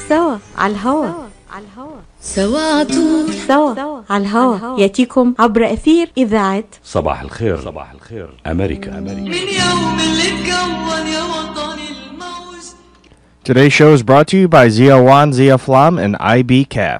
سوا على الهوا على الهوا سوا عطول سوا على الهوا ياتيكم عبر اثير اذاعه صباح الخير صباح الخير أمريكا أمريكا من يوم اللي اتكون يا وطني الموج Today's show is brought to you by Zia Wan, Zia Flam, and IB Cap.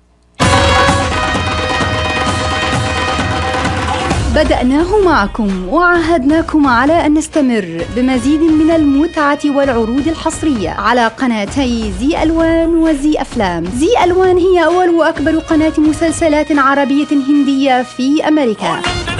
بدأناه معكم وعاهدناكم على أن نستمر بمزيد من المتعة والعروض الحصرية على قناتي زي ألوان وزي أفلام زي ألوان هي أول وأكبر قناة مسلسلات عربية هندية في أمريكا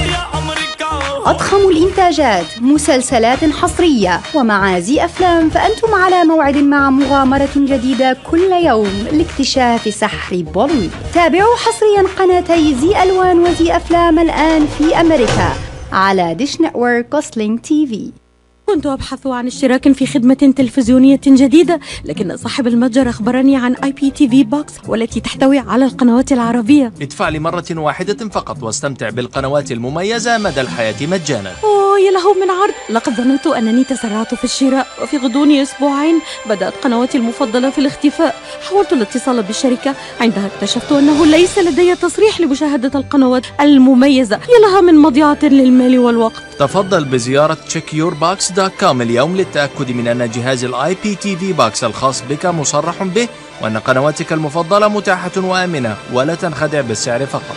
أضخم الإنتاجات مسلسلات حصرية ومع زي أفلام فأنتم على موعد مع مغامرة جديدة كل يوم لاكتشاف سحر بوليوود تابعوا حصريا قناتي زي ألوان وزي أفلام الآن في أمريكا على ديش نتورك وسلينج تي في كنت أبحث عن اشتراك في خدمة تلفزيونية جديدة لكن صاحب المتجر أخبرني عن اي بي تي في بوكس والتي تحتوي على القنوات العربية ادفع لمرة واحدة فقط واستمتع بالقنوات المميزة مدى الحياة مجانا أوه يا له من عرض لقد ظننت أنني تسرعت في الشراء وفي غضون أسبوعين بدأت قنواتي المفضلة في الاختفاء حاولت الاتصال بالشركة عندها اكتشفت أنه ليس لدي تصريح لمشاهدة القنوات المميزة يا لها من مضيعة للمال والوقت تفضل بزيارة checkyourbox.com اليوم للتأكد من أن جهاز الاي بي تي في بوكس الخاص بك مصرح به وأن قنواتك المفضلة متاحة وآمنة ولا تنخدع بالسعر فقط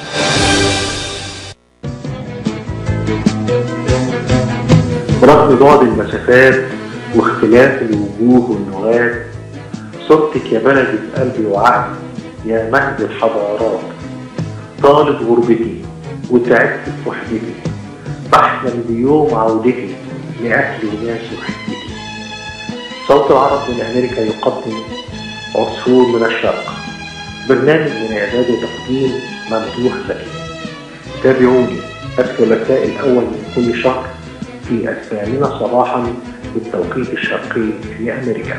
برغم بعد المسافات واختلاف الوجوه واللغات صرتك يا بلدي في قلبي وعقلي يا مهد الحضارات طالت غربتي وتعبت في وحدتي بحلم بيوم عودتي لأهلي وناسي وحدتي صوت العرب من أمريكا يقدم عصفور من الشرق برنامج من إعداد وتقديم ممدوح زكي تابعوني الثلاثاء الأول من كل شهر في الثامنة صباحا بالتوقيت الشرقي في أمريكا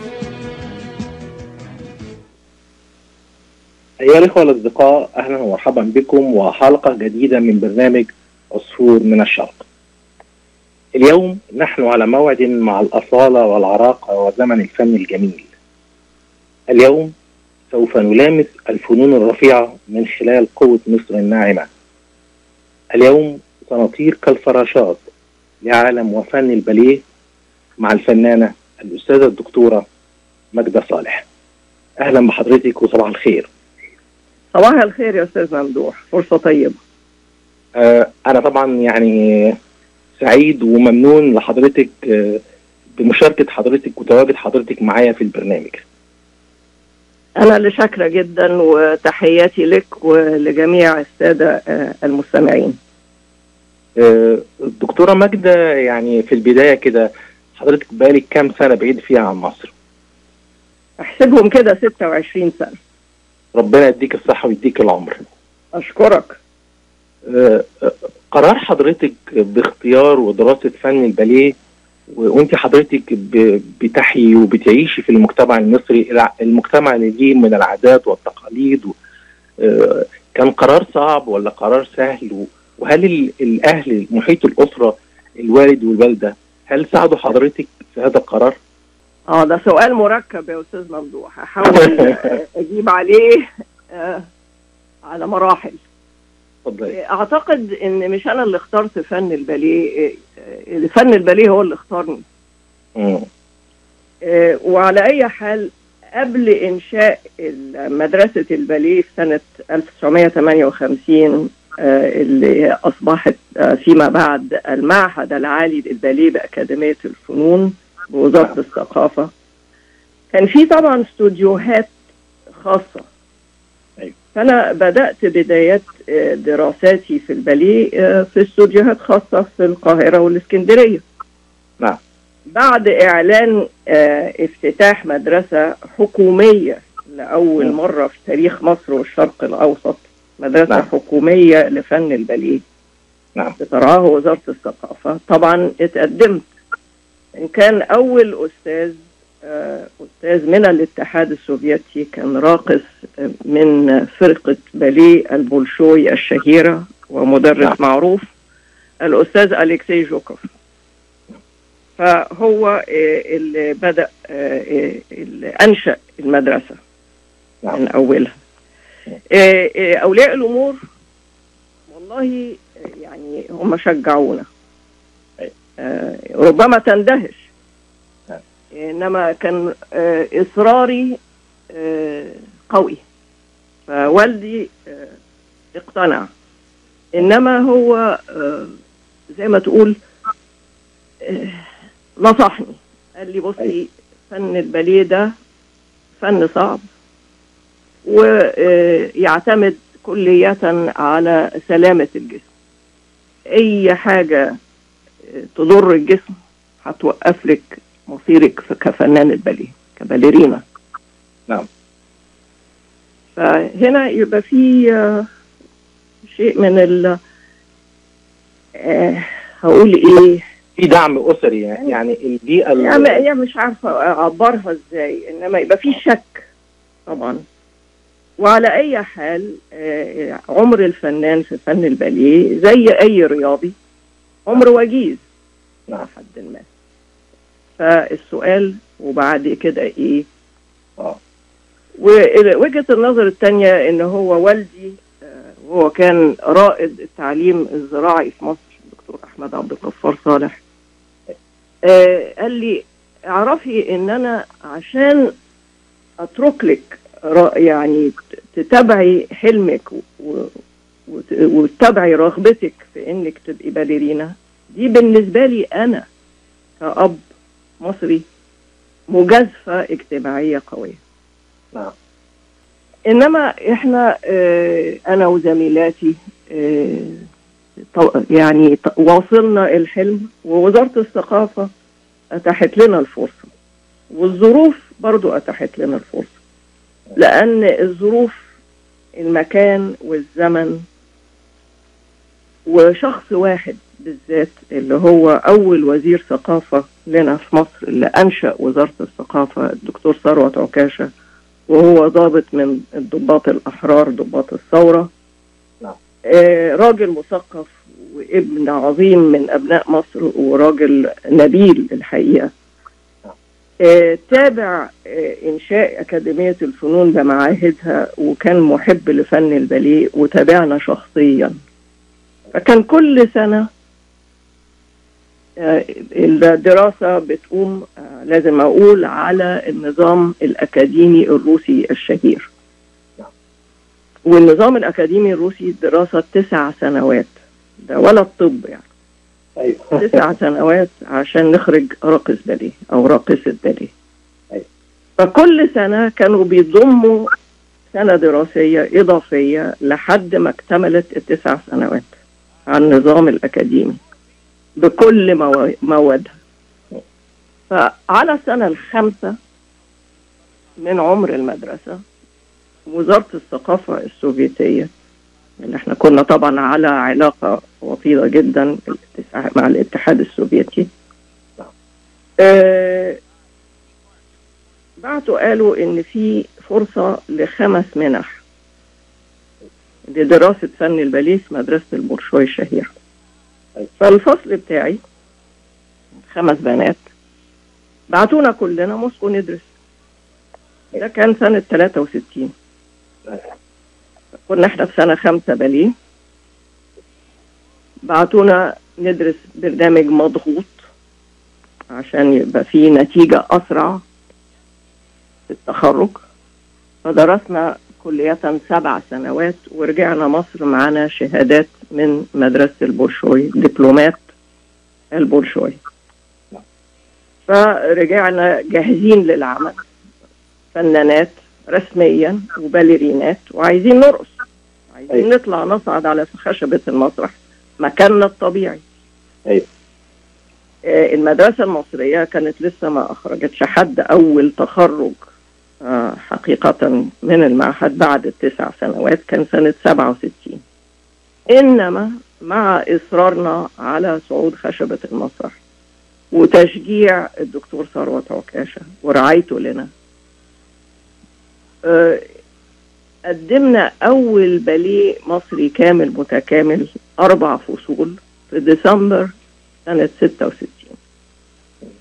أيها الإخوة الأصدقاء أهلا ومرحبا بكم وحلقة جديدة من برنامج عصفور من الشرق. اليوم نحن على موعد مع الأصالة والعراقة وزمن الفن الجميل. اليوم سوف نلامس الفنون الرفيعة من خلال قوة مصر الناعمة. اليوم سنطير كالفراشات لعالم وفن الباليه مع الفنانة الأستاذة الدكتورة ماجدة صالح. أهلا بحضرتك وصباح الخير. صباح الخير يا استاذ ممدوح فرصه طيبه آه، أنا طبعا يعني سعيد وممنون لحضرتك آه، بمشاركة حضرتك وتواجد حضرتك معايا في البرنامج. انا اللي شاكره جدا وتحياتي لك ولجميع الساده آه، المستمعين آه، الدكتورة ماجدة يعني في البداية كده حضرتك بقالك كام سنة بعيد فيها عن مصر؟ احسبهم كده 26 سنه ربنا يديك الصحة ويديك العمر. اشكرك آه، آه، قرار حضرتك باختيار ودراسة فن الباليه و- وانت حضرتك ب- بتحيي وبتعيشي في المجتمع المصري الع- المجتمع اللي ليه من العادات والتقاليد و- آه، كان قرار صعب ولا قرار سهل و- وهل ال- الاهل محيط الاسره الوالد والوالده هل ساعدوا حضرتك في هذا القرار؟ اه ده سؤال مركب يا استاذ ممدوح هحاول آه، اجيب عليه آه، على مراحل اتفضلي اعتقد ان مش انا اللي اخترت فن الباليه آه، آه، فن الباليه هو اللي اختارني مم. آه، وعلى أي حال قبل إنشاء ال- مدرسة الباليه في سنة 1958 آه، اللي أصبحت آه، فيما بعد المعهد العالي للباليه بأكاديمية الفنون بوزارة الثقافة كان في طبعا استوديوهات خاصة أيوة. فأنا بدأت بدايات آه، دراساتي في الباليه آه، في استوديوهات خاصة في القاهرة والإسكندرية نعم. بعد إعلان آه، افتتاح مدرسة حكومية لأول نعم. مرة في تاريخ مصر والشرق الأوسط مدرسة نعم. حكومية لفن الباليه نعم. بترعاه وزارة الثقافة طبعا اتقدمت إن كان أول أستاذ آه، أستاذ من الاتحاد السوفيتي كان راقص آه، من فرقة باليه البولشوي الشهيرة ومدرس نعم. معروف الأستاذ أليكسي جوكوف فهو آه، اللي بدأ آه، آه، اللي أنشأ المدرسة نعم. من أولها آه، آه، أولياء الأمور والله آه، يعني هم شجعونا أي. آه، ربما تندهش نعم. إنما كان آه، إصراري آه، قوي فوالدي آه، اقتنع إنما هو آه، زي ما تقول آه، نصحني قال لي بصي فن الباليه ده فن صعب ويعتمد كلية على سلامة الجسم أي حاجة آه، تضر الجسم هتوقف لك مصيرك في- كفنان الباليه كباليرينا نعم. فهنا يبقى في آه، شيء من ال آه، هقول ايه في دعم اسري يعني يعني البيئه ال- يعني يعني مش عارفه اعبرها ازاي انما يبقى في شك طبعا وعلى اي حال آه، عمر الفنان في فن الباليه زي اي رياضي عمر وجيز نعم. حد ما فالسؤال وبعد كده ايه آه. ووجهه النظر الثانيه ان هو والدي آه، وهو كان رائد التعليم الزراعي في مصر الدكتور احمد عبد الغفار صالح آه، قال لي اعرفي ان انا عشان اترك لك را- يعني ت- تتابعي حلمك و- و- وت- وتتابعي رغبتك في انك تبقي باليرينا دي بالنسبه لي انا كأب مصري مجازفه اجتماعيه قويه نعم. انما احنا آه، انا وزميلاتي آه، طو- يعني ط- واصلنا الحلم ووزاره الثقافه اتاحت لنا الفرصه والظروف برضو اتاحت لنا الفرصه لان الظروف المكان والزمن وشخص واحد بالذات اللي هو اول وزير ثقافه لنا في مصر اللي انشا وزاره الثقافه الدكتور ثروت عكاشه وهو ضابط من الضباط الاحرار ضباط الثوره نعم. آه راجل مثقف وابن عظيم من ابناء مصر وراجل نبيل الحقيقه آه، تابع آه، إنشاء أكاديمية الفنون بمعاهدها وكان محب لفن الباليه وتابعنا شخصيا فكان كل سنة آه، الدراسة بتقوم آه، لازم أقول على النظام الأكاديمي الروسي الشهير والنظام الأكاديمي الروسي دراسة تسع سنوات ده ولا الطب يعني ايوه تسع سنوات عشان نخرج راقص باليه او راقصه باليه أيوة. فكل سنه كانوا بيضموا سنه دراسيه اضافيه لحد ما اكتملت التسع سنوات على النظام الاكاديمي بكل موا- موادها فعلى السنه الخامسه من عمر المدرسه وزاره الثقافه السوفيتيه اللي احنا كنا طبعا على علاقة وطيدة جدا بالاتساع- مع الاتحاد السوفيتي آه بعتوا قالوا ان في فرصة لخمس منح لدراسة فن الباليه في مدرسة البورشوي الشهيرة فالفصل بتاعي خمس بنات بعتونا كلنا موسكو ندرس ده كان سنة 63 كنا احنا في سنة خمسة باليه بعتونا ندرس برنامج مضغوط عشان يبقى فيه نتيجة أسرع في التخرج فدرسنا كلية سبع سنوات ورجعنا مصر معانا شهادات من مدرسة البورشوي دبلومات البورشوي فرجعنا جاهزين للعمل فنانات رسميا وباليرينات وعايزين نرقص عايزين أيوة. نطلع نصعد على خشبة المسرح مكاننا الطبيعي أيوة. آه، المدرسة المصرية كانت لسه ما أخرجتش حد أول تخرج آه، حقيقة من المعهد بعد التسع سنوات كان سنة 67 إنما مع إصرارنا على صعود خشبة المسرح وتشجيع الدكتور ثروت عكاشة ورعايته لنا آه، قدمنا أول باليه مصري كامل متكامل أربع فصول في ديسمبر سنة 66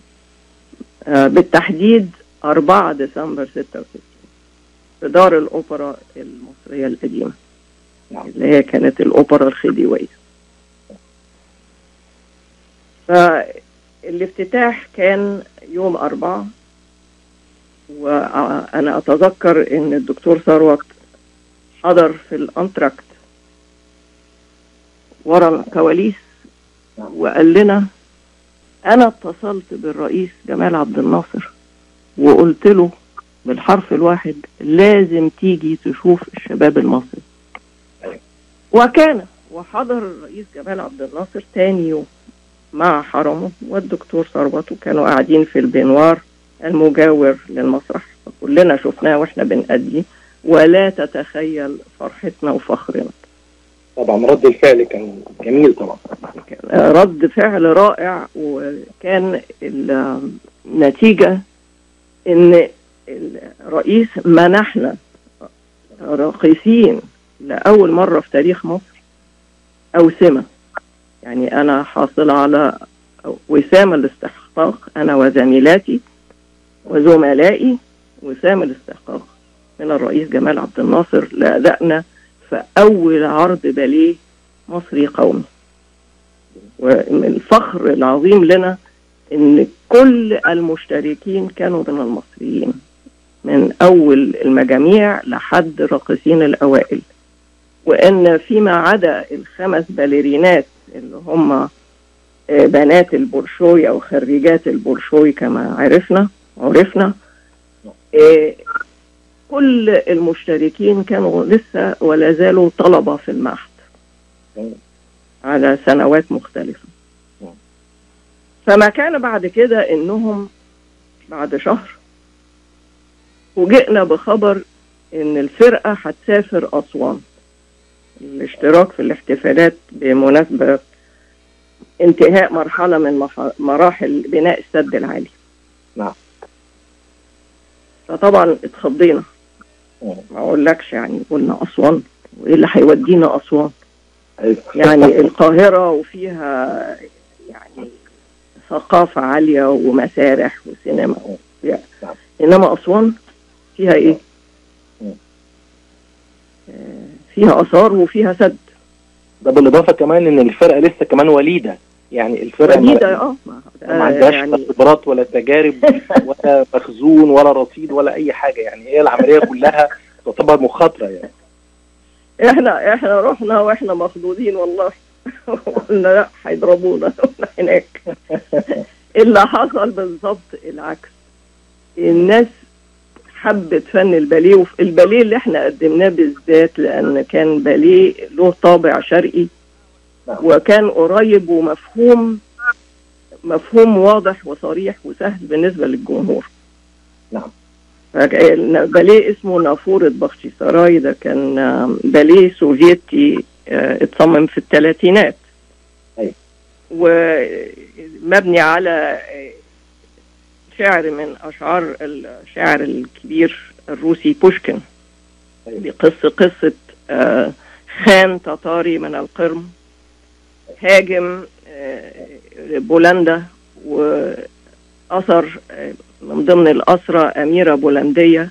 آه، بالتحديد 4 ديسمبر 66 في دار الأوبرا المصرية القديمة نعم. اللي هي كانت الأوبرا الخديوية فالافتتاح كان يوم أربعة وأنا أتذكر إن الدكتور ثروت حضر في الأنتراكت ورا الكواليس وقال لنا أنا اتصلت بالرئيس جمال عبد الناصر وقلت له بالحرف الواحد لازم تيجي تشوف الشباب المصري وكان وحضر الرئيس جمال عبد الناصر تاني يوم مع حرمه والدكتور ثروت وكانوا قاعدين في البنوار المجاور للمسرح فكلنا شفناه واحنا بنأدي ولا تتخيل فرحتنا وفخرنا طبعا رد الفعل كان جميل طبعا كان رد فعل رائع وكان النتيجة ان الرئيس منحنا راقصين لأول مرة في تاريخ مصر أوسمة يعني أنا حاصلة على وسام الاستحقاق أنا وزميلاتي وزملائي وسام الاستحقاق من الرئيس جمال عبد الناصر لأدائنا في أول عرض باليه مصري قومي ومن الفخر العظيم لنا ان كل المشتركين كانوا من المصريين من اول المجاميع لحد الراقصين الاوائل وان فيما عدا الخمس باليرينات اللي هم آه، بنات البولشوي او خريجات البولشوي كما عرفنا عرفنا آه، كل المشتركين كانوا لسه ولا زالوا طلبة في المعهد على سنوات مختلفة فما كان بعد كده انهم بعد شهر فوجئنا بخبر ان الفرقة هتسافر اسوان الاشتراك في الاحتفالات بمناسبة انتهاء مرحلة من مح- مراحل بناء السد العالي نعم. فطبعا اتخضينا ما اقولكش يعني قلنا اسوان وايه اللي هيودينا اسوان يعني القاهرة وفيها يعني ثقافة عالية ومسارح وسينما يعني إنما أسوان فيها إيه؟ آه، فيها آثار وفيها سد ده بالاضافه كمان ان الفرقه لسه كمان وليده يعني الفرقه ما- جديدة اه ما- ما آه، عندهاش يعني لا خبرات ولا تجارب ولا مخزون ولا رصيد ولا اي حاجه يعني هي العمليه كلها تعتبر مخاطره يعني احنا احنا رحنا واحنا مخضوضين والله قلنا لا هيضربونا هناك اللي حصل بالظبط العكس الناس حبت فن الباليه وف- الباليه اللي احنا قدمناه بالذات لان كان باليه له طابع شرقي وكان قريب ومفهوم مفهوم واضح وصريح وسهل بالنسبه للجمهور نعم. باليه اسمه نافورة بختي سراي ده كان آم، باليه سوفيتي آه، اتصمم في الثلاثينات أيوة. ومبني على آه، شعر من أشعار الشاعر الكبير الروسي بوشكين أيوة. بقصة قصة آه، خان تتاري من القرم هاجم آه، بولندا وأثر آه، من ضمن الأسرى أميرة بولندية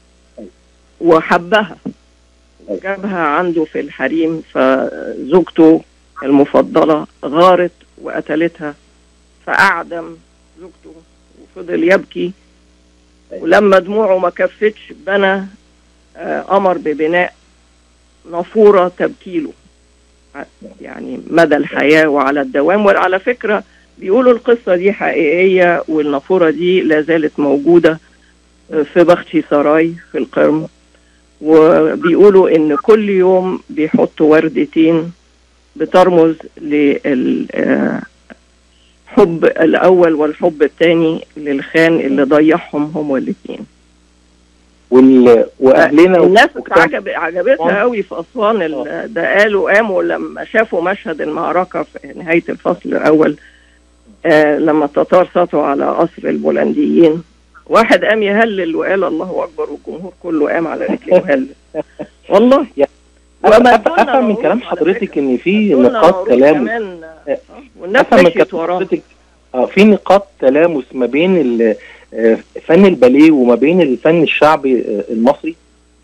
وحبها جابها عنده في الحريم فزوجته المفضلة غارت وقتلتها فأعدم زوجته وفضل يبكي ولما دموعه ما كفتش بنى آه، أمر ببناء نافورة تبكيله ع- يعني مدى الحياة وعلى الدوام وعلى فكرة بيقولوا القصة دي حقيقية والنافورة دي لا زالت موجودة آه، في بختي سراي في القرم وبيقولوا ان كل يوم بيحطوا وردتين بترمز للحب الاول والحب الثاني للخان اللي ضيعهم هم الاثنين وال... واهلنا الناس وكان- عجب عجبتها قوي في اسوان ال- ده قالوا قاموا لما شافوا مشهد المعركه في نهايه الفصل الاول آه لما التتار سطوا على قصر البولنديين واحد قام يهلل وقال الله اكبر والجمهور كله قام على رجليه وهلل والله وما أف- افهم من كلام حضرتك ان في دولنا نقاط معروف تلامس كمان آه، والناس افهم من مشيت كلام وراه حضرتك اه في نقاط تلامس ما بين ال- آه، فن الباليه وما بين الفن الشعبي آه، المصري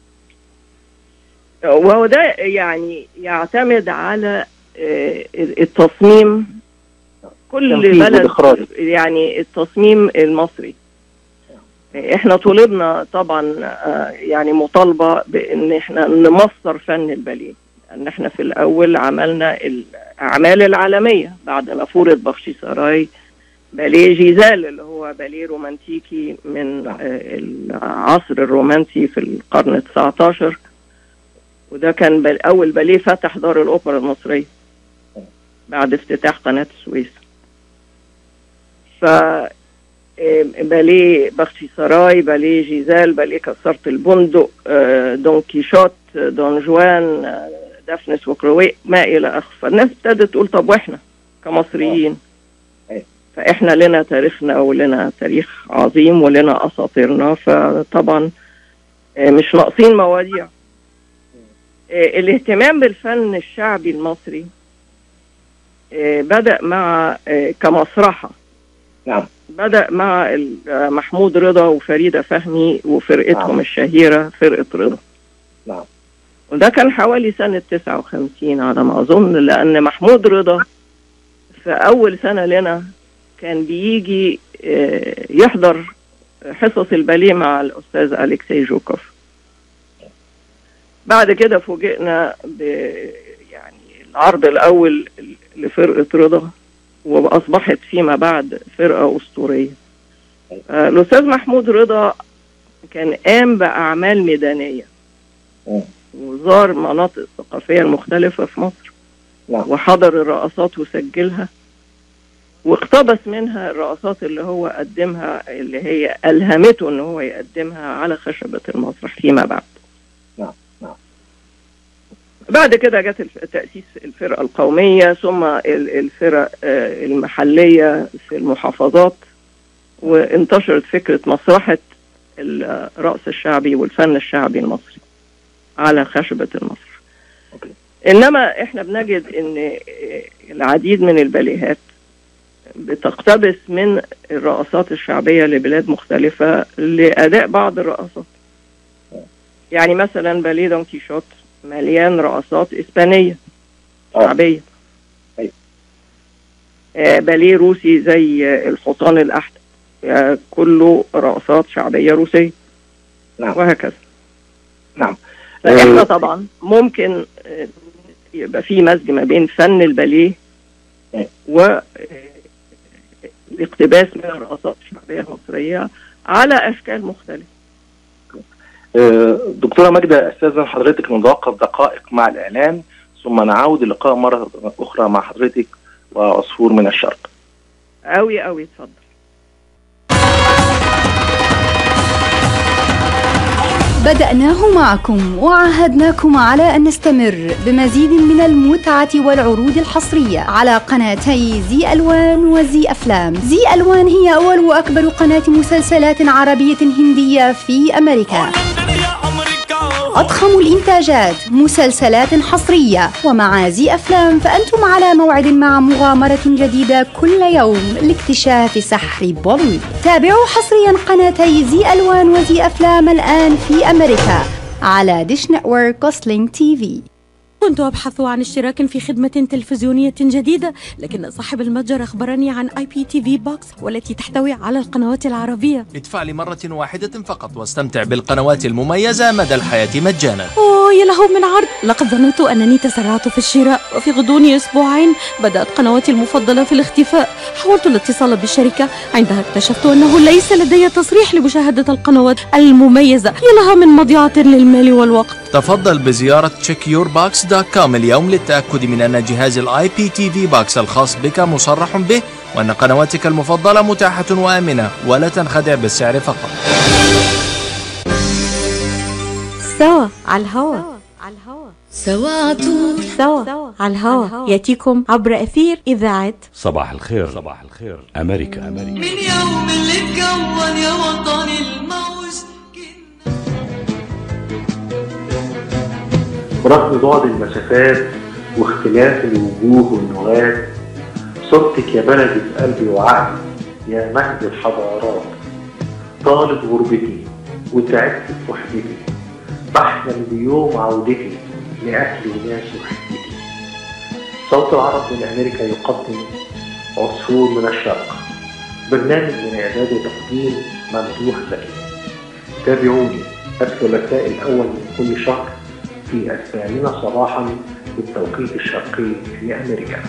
وهو ده يعني يعتمد على آه، التصميم كل تنفيذ بلد والإخراج. يعني التصميم المصري احنا طلبنا طبعا آه، يعني مطالبه بان احنا نمصر فن الباليه ان احنا في الاول عملنا الاعمال العالميه بعد ما فرض بخشي سراي باليه جيزال اللي هو باليه رومانتيكي من آه، العصر الرومانسي في القرن 19 وده كان بال- اول باليه فتح دار الاوبرا المصريه بعد افتتاح قناه السويس ف آه، باليه بختي سراي باليه جيزال باليه كسرت البندق آه، دون كيشوت آه، دون جوان آه، دافنس وكروي ما الى اخره فالناس ابتدت تقول طب واحنا كمصريين أيوة. فاحنا لنا تاريخنا ولنا تاريخ عظيم ولنا اساطيرنا فطبعا آه، مش ناقصين مواضيع آه، الاهتمام بالفن الشعبي المصري آه، بدأ مع آه، كمسرحة نعم بدأ مع ال- آه، محمود رضا وفريدة فهمي وفرقتهم نعم. الشهيرة فرقة رضا نعم وده كان حوالي سنة 59 على ما أظن لأن محمود رضا في أول سنة لنا كان بيجي آه، يحضر حصص الباليه مع الأستاذ أليكسي جوكوف بعد كده فوجئنا ب يعني العرض الأول لفرقة رضا وأصبحت فيما بعد فرقة أسطورية آه، الأستاذ محمود رضا كان قام بأعمال ميدانية مم. وزار مناطق الثقافية المختلفة في مصر نعم. وحضر الرقصات وسجلها واقتبس منها الرقصات اللي هو قدمها اللي هي ألهمته إن هو يقدمها على خشبة المسرح فيما بعد نعم، نعم. بعد كده جت الف- تأسيس الفرقة القومية ثم ال- الفرق آه، المحلية في المحافظات وانتشرت فكرة مسرحة الرقص الشعبي والفن الشعبي المصري على خشبة المسرح أوكي. إنما إحنا بنجد إن العديد من الباليهات بتقتبس من الرقصات الشعبية لبلاد مختلفة لأداء بعض الرقصات يعني مثلا باليه دون كيشوت مليان رقصات إسبانية آه. شعبية أيوة. آه، باليه روسي زي آه، الحصان الأحمر آه، كله رقصات شعبية روسية نعم. وهكذا نعم فاحنا آه، طبعا ممكن آه، يبقى في مزج ما بين فن الباليه أيوة. و آه، الاقتباس من الرقصات الشعبيه المصريه على اشكال مختلفه آه، دكتورة ماجدة استاذن حضرتك نتوقف دقائق مع الاعلان ثم نعود اللقاء مرة اخرى مع حضرتك وعصفور من الشرق قوي قوي اتفضل بدأناه معكم وعهدناكم على أن نستمر بمزيد من المتعة والعروض الحصرية على قناتي زي ألوان وزي أفلام زي ألوان هي أول وأكبر قناة مسلسلات عربية هندية في أمريكا أضخم الإنتاجات مسلسلات حصرية ومع زي أفلام فأنتم على موعد مع مغامرة جديدة كل يوم لاكتشاف سحر بوليوود تابعوا حصريا قناتي زي ألوان وزي أفلام الآن في أمريكا على ديش نتورك وسلينج تي في كنت أبحث عن اشتراك في خدمة تلفزيونية جديدة لكن صاحب المتجر أخبرني عن اي بي تي في بوكس والتي تحتوي على القنوات العربية ادفع لمرة واحدة فقط واستمتع بالقنوات المميزة مدى الحياة مجانا أوه يا له من عرض لقد ظننت أنني تسرعت في الشراء وفي غضون أسبوعين بدأت قنواتي المفضلة في الاختفاء حاولت الاتصال بالشركة عندها اكتشفت أنه ليس لدي تصريح لمشاهدة القنوات المميزة يا لها من مضيعة للمال والوقت تفضل بزيارة checkyourbox.com اليوم للتأكد من أن جهاز الاي بي تي في باكس الخاص بك مصرح به وأن قنواتك المفضلة متاحة وآمنة ولا تنخدع بالسعر فقط سوا على الهوا سوا عطول سوا على الهوا يأتيكم عبر أثير إذاعة صباح الخير صباح الخير أمريكا أمريكا من يوم اللي اتكون يا وطن الموج برغم بعد المسافات واختلاف الوجوه واللغات صرتك يا بلدي في قلبي وعقلي يا مهد الحضارات طالت غربتي وتعبت في وحدتي بحلم بيوم عودتي لأهلي وناسي وحدتي صوت العرب من أمريكا يقدم عصفور من الشرق برنامج من إعداد وتقديم ممدوح زكي تابعوني الثلاثاء الأول من كل شهر في الثامنة صباحا بالتوقيت الشرقي في أمريكا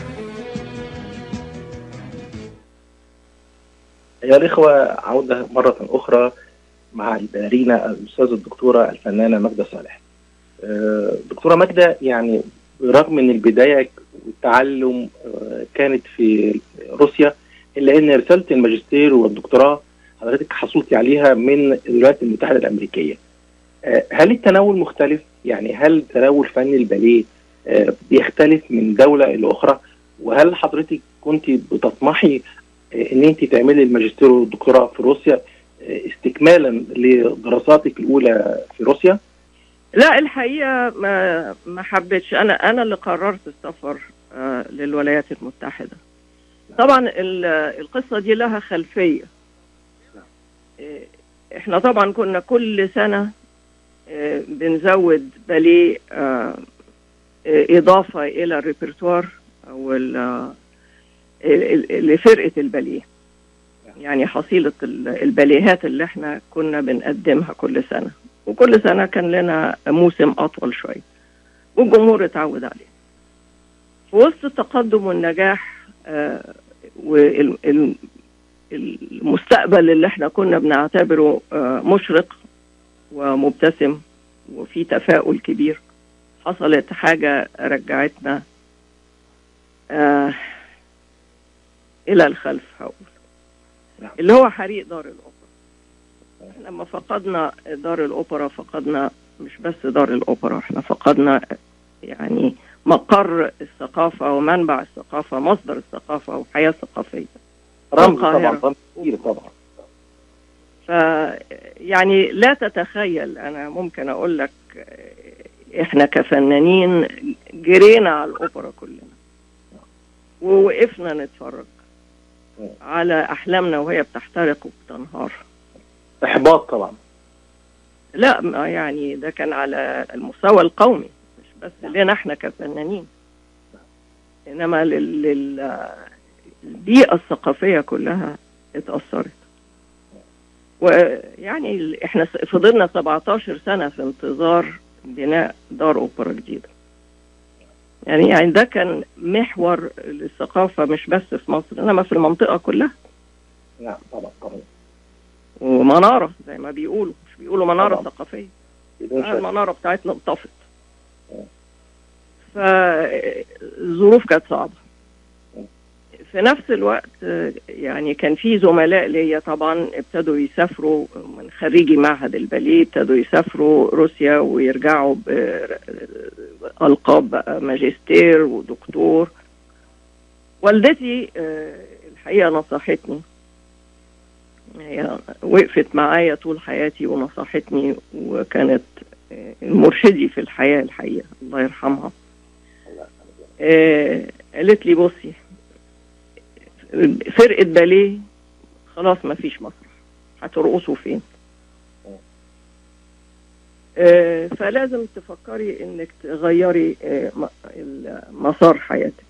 أيها الإخوة عودة مرة أخرى مع الباليرينا الأستاذة الدكتورة الفنانة ماجدة صالح. آه، دكتورة ماجدة يعني رغم من البداية والتعلم آه، كانت في روسيا إلا أن رسالة الماجستير والدكتوراه حضرتك حصلتي عليها من الولايات المتحدة الأمريكية. آه، هل التناول مختلف؟ يعني هل تناول فن الباليه آه، بيختلف من دولة إلى أخرى؟ وهل حضرتك كنت بتطمحي آه، ان انت تعملي الماجستير والدكتوراه في روسيا آه، استكمالا لدراساتك الاولى في روسيا لا الحقيقه ما ما حبيتش انا انا اللي قررت السفر آه، للولايات المتحده طبعا ال- القصه دي لها خلفيه آه، احنا طبعا كنا كل سنه آه، بنزود باليه آه، آه، اضافه الى الريpertoire او ال- آه، ال- ال- لفرقه الباليه يعني حصيله ال- الباليهات اللي احنا كنا بنقدمها كل سنه وكل سنه كان لنا موسم اطول شويه والجمهور اتعود عليه في وسط التقدم والنجاح آه، والمستقبل اللي احنا كنا بنعتبره آه، مشرق ومبتسم وفي تفاؤل كبير حصلت حاجة رجعتنا آه إلى الخلف هقول نعم. اللي هو حريق دار الأوبرا احنا لما فقدنا دار الأوبرا فقدنا مش بس دار الأوبرا احنا فقدنا يعني مقر الثقافة ومنبع الثقافة مصدر الثقافة والحياة الثقافية رمز طبعا القاهرة. رمز كبير طبعا ف يعني لا تتخيل انا ممكن اقول لك آه، احنا كفنانين جرينا على الاوبرا كلنا ووقفنا نتفرج على احلامنا وهي بتحترق وبتنهار احباط طبعا لا ما يعني ده كان على المستوى القومي مش بس لنا احنا كفنانين انما لل... لل... البيئه الثقافيه كلها اتاثرت ويعني ال- احنا س- فضلنا 17 سنه في انتظار بناء دار اوبرا جديده يعني يعني ده كان محور للثقافه مش بس في مصر انما في المنطقه كلها نعم طبعا طبعا ومناره زي ما بيقولوا مش بيقولوا مناره طبعاً. ثقافيه بدون آه، شك المناره بتاعتنا انطفت فالظروف كانت صعبه في نفس الوقت آه، يعني كان في زملاء ليا طبعا ابتدوا يسافروا من خريجي معهد الباليه ابتدوا يسافروا روسيا ويرجعوا بألقاب بقى ماجستير ودكتور والدتي آه، الحقيقه نصحتني هي وقفت معايا طول حياتي ونصحتني وكانت آه، مرشدي في الحياة الحقيقة الله يرحمها آه، قالت لي بصي فرقة باليه خلاص ما فيش مسرح هترقصوا فين آه، فلازم تفكري انك تغيري آه، م- ال- مسار حياتك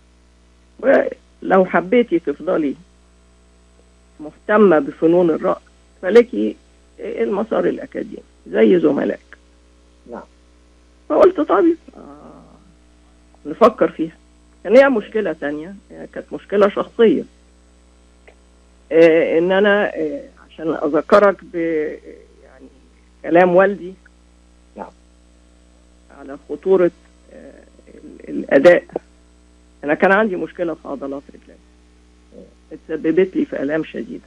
ولو حبيتي تفضلي مهتمة بفنون الرقص فلك المسار الأكاديمي زي زملائك نعم. فقلت طيب آه نفكر فيها كان هي مشكلة تانية هي كانت مشكلة شخصية آه إن أنا آه عشان أذكرك ب يعني كلام والدي نعم. على خطورة آه ال- الأداء أنا كان عندي مشكلة في عضلات رجلي اتسببت لي في آلام شديدة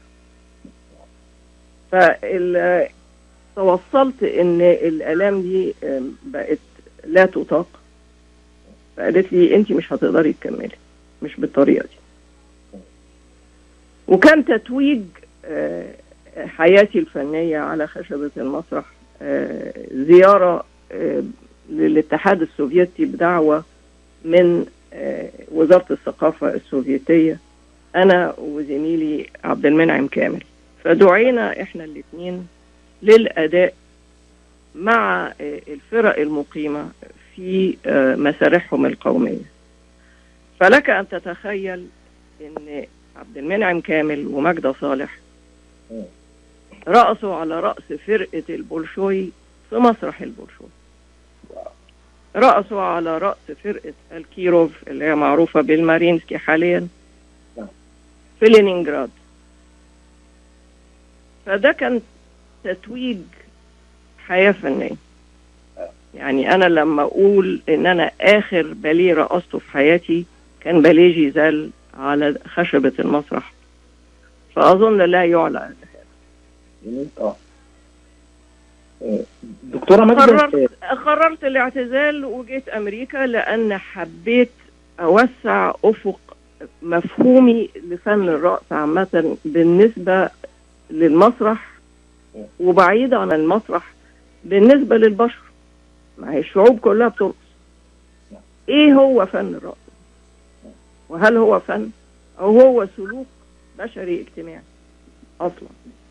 فال توصلت ان الالام دي آم، بقت لا تطاق فقالت لي انت مش هتقدري تكملي مش بالطريقه دي وكان تتويج آه، حياتي الفنيه على خشبه المسرح آه، زياره آه، للاتحاد السوفيتي بدعوه من آه، وزاره الثقافه السوفيتيه انا وزميلي عبد المنعم كامل فدعينا احنا الاثنين للاداء مع آه، الفرق المقيمه في آه، مسارحهم القوميه فلك ان تتخيل ان عبد المنعم كامل ومجدة صالح رقصوا على رأس فرقة البولشوي في مسرح البولشوي رقصوا على رأس فرقة الكيروف اللي هي معروفة بالمارينسكي حاليا في لينينجراد فده كان تتويج حياة فنية يعني أنا لما أقول إن أنا آخر باليه رقصته في حياتي كان باليه جيزال على خشبة المسرح فأظن لا يعلى جميل اه آه، دكتورة ماجدة قررت قررت الاعتزال وجيت أمريكا لأن حبيت أوسع أفق مفهومي لفن الرقص عامة بالنسبة للمسرح وبعيدة عن المسرح بالنسبة للبشر ما هي الشعوب كلها بترقص ايه هو فن الرقص وهل هو فن او هو سلوك بشري اجتماعي اصلا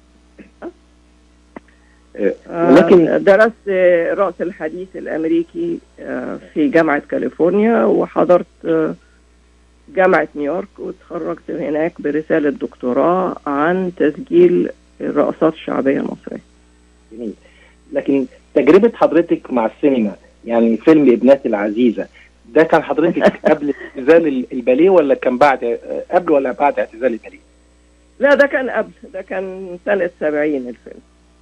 آه، ولكن آه، درست آه، رأس الحديث الأمريكي آه، في جامعة كاليفورنيا وحضرت آه، جامعة نيويورك وتخرجت هناك برسالة دكتوراه عن تسجيل الرقصات الشعبية المصرية جميل لكن تجربة حضرتك مع السينما يعني فيلم ابنتي العزيزة ده كان حضرتك قبل اعتزال ال- الباليه ولا كان بعد آه، قبل ولا بعد اعتزال الباليه؟ لا ده كان قبل ده كان سنة سبعين الفيلم